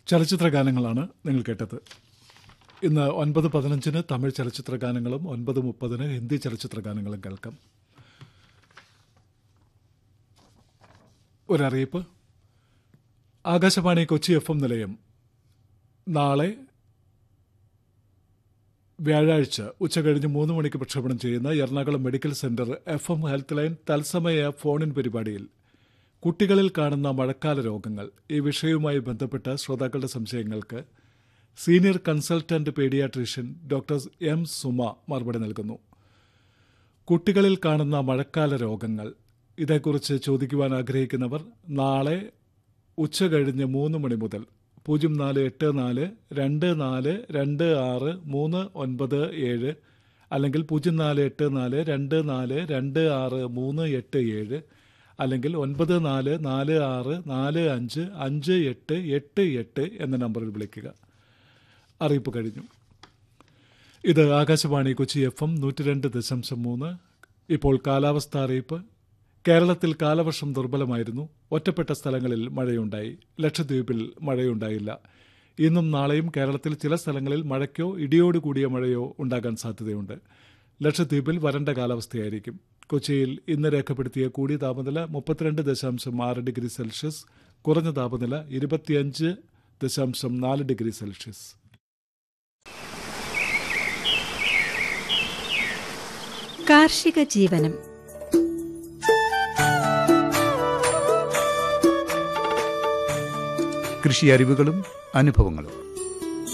ചലച്ചിത്ര ഗാനങ്ങളാണ് നിങ്ങൾ കേട്ടത് ഇന്ന് ഒൻപത് പതിനഞ്ചിന് തമിഴ് ചലച്ചിത്ര ഗാനങ്ങളും ഒൻപത് മുപ്പതിന് ഹിന്ദി ചലച്ചിത്ര ഗാനങ്ങളും കേൾക്കാം ഒരറിയിപ്പ് ആകാശവാണി കൊച്ചി എഫ് എം നിലയം നാളെ വ്യാഴാഴ്ച ഉച്ചകഴിഞ്ഞ് മൂന്ന് മണിക്ക് പ്രക്ഷേപണം ചെയ്യുന്ന Ernakulam medical centre F M health line തത്സമയ ഫോണിൻ പരിപാടിയിൽ കുട്ടികളിൽ കാണുന്ന മഴക്കാല രോഗങ്ങൾ ഈ വിഷയവുമായി ബന്ധപ്പെട്ട ശ്രോതാക്കളുടെ സംശയങ്ങൾക്ക് senior consultant paediatrician doctor M Suma മറുപടി നൽകുന്നു കുട്ടികളിൽ കാണുന്ന മഴക്കാല രോഗങ്ങൾ ഇതേക്കുറിച്ച് ചോദിക്കുവാൻ ആഗ്രഹിക്കുന്നവർ നാളെ ഉച്ച കഴിഞ്ഞ് മൂന്ന് മണി മുതൽ പൂജ്യം നാല് എട്ട് നാല് രണ്ട് നാല് രണ്ട് ആറ് മൂന്ന് ഒൻപത് ഏഴ് അല്ലെങ്കിൽ പൂജ്യം നാല് എട്ട് നാല് രണ്ട് നാല് രണ്ട് ആറ് മൂന്ന് എട്ട് ഏഴ് അല്ലെങ്കിൽ ഒൻപത് നാല് നാല് ആറ് നാല് അഞ്ച് അഞ്ച് എട്ട് എട്ട് എട്ട് എന്ന നമ്പറിൽ വിളിക്കുക അറിയിപ്പ് കഴിഞ്ഞു ഇത് ആകാശവാണി കൊച്ചി എഫ് എം നൂറ്റി രണ്ട് ദശാംശം മൂന്ന് ഇപ്പോൾ കാലാവസ്ഥ അറിയിപ്പ് കേരളത്തിൽ കാലവർഷം ദുർബലമായിരുന്നു ഒറ്റപ്പെട്ട സ്ഥലങ്ങളിൽ മഴയുണ്ടായി ലക്ഷദ്വീപിൽ മഴയുണ്ടായില്ല ഇന്നും നാളെയും കേരളത്തിൽ ചില സ്ഥലങ്ങളിൽ മഴയ്ക്കോ ഇടിയോടുകൂടിയ മഴയോ ഉണ്ടാകാൻ സാധ്യതയുണ്ട് ലക്ഷദ്വീപിൽ വരണ്ട കാലാവസ്ഥയായിരിക്കും കൊച്ചിയിൽ ഇന്ന് രേഖപ്പെടുത്തിയ കൂടിയ താപനില മുപ്പത്തിരണ്ട് ദശാംശം ആറ് ഡിഗ്രി സെൽഷ്യസ് കുറഞ്ഞ താപനില ഇരുപത്തിയഞ്ച് ദശാംശം നാല് ഡിഗ്രി സെൽഷ്യസ് കാർഷിക ജീവനം കൃഷി അറിവുകളും അനുഭവങ്ങളും